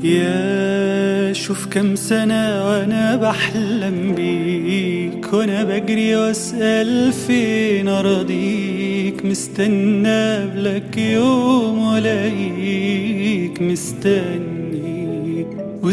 يا شوف كم سنة وانا بحلم بيك وانا بجري واسأل فين اراضيك مستنى قبلك يوم ولاقيك مستني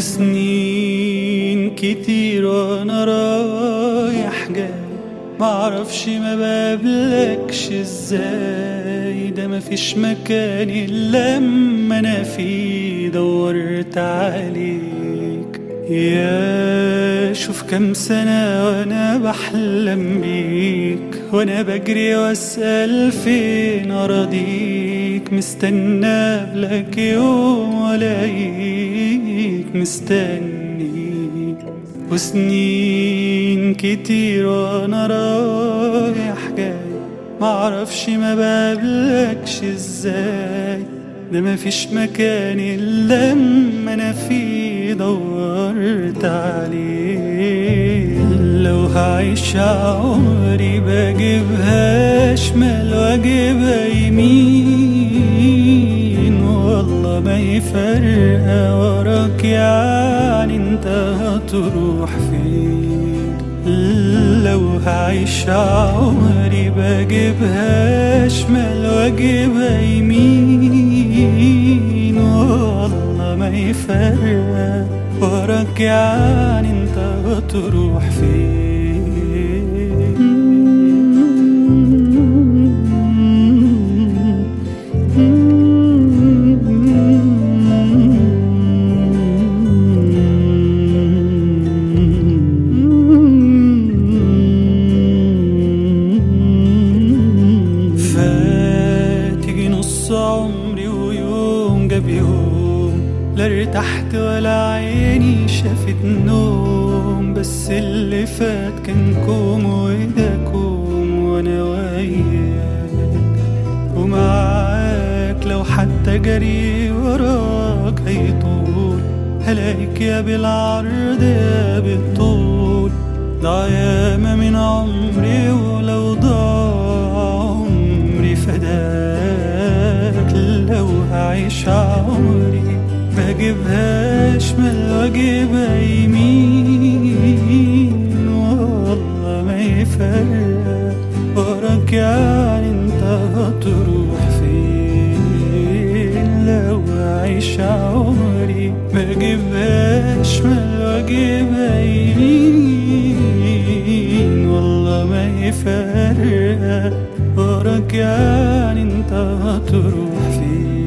وسنين كتير وانا رايح جاي معرفش ما بقابلكش ازاي ده مفيش مكان الا لما انا فيه دورت عليك يا شوف كم سنة وانا بحلم بيك وانا بجري واسأل فين اراضيك مستنى قبلك يوم ولاقيك مستني وسنين كتير وانا رايح جاي معرفش ما بقابلكش ازاي ده مفيش مكان الا لما انا فيه دورت عليه لو هعيش عمري بجيبها شمال واجيبها يمين والله ما يفرق وراك يعني انت هتروح فين لو هعيش عمري بجيبها شمال واجيبها يمين والله ما يفرق وراك يعني انت هتروح فين فات يجي نص عمري ويوم جاب يوم لا ارتحت ولا عيني شافت نوم بس اللي فات كان كوم وده كوم وانا وياك ومعاك لو حتى جري وراك هيطول هلاقيك يا بالعرض يا بالطول ضاع ياما من عمري ولو ضاع عمري فداك لو هعيش عمري بجيبها شمال واجيبها يمين والله ما يفرق وراك يعني انت هتروح فين لو اعيش عمري بجيبها شمال واجيبها يمين والله ما يفرق وراك يعني انت هتروح فين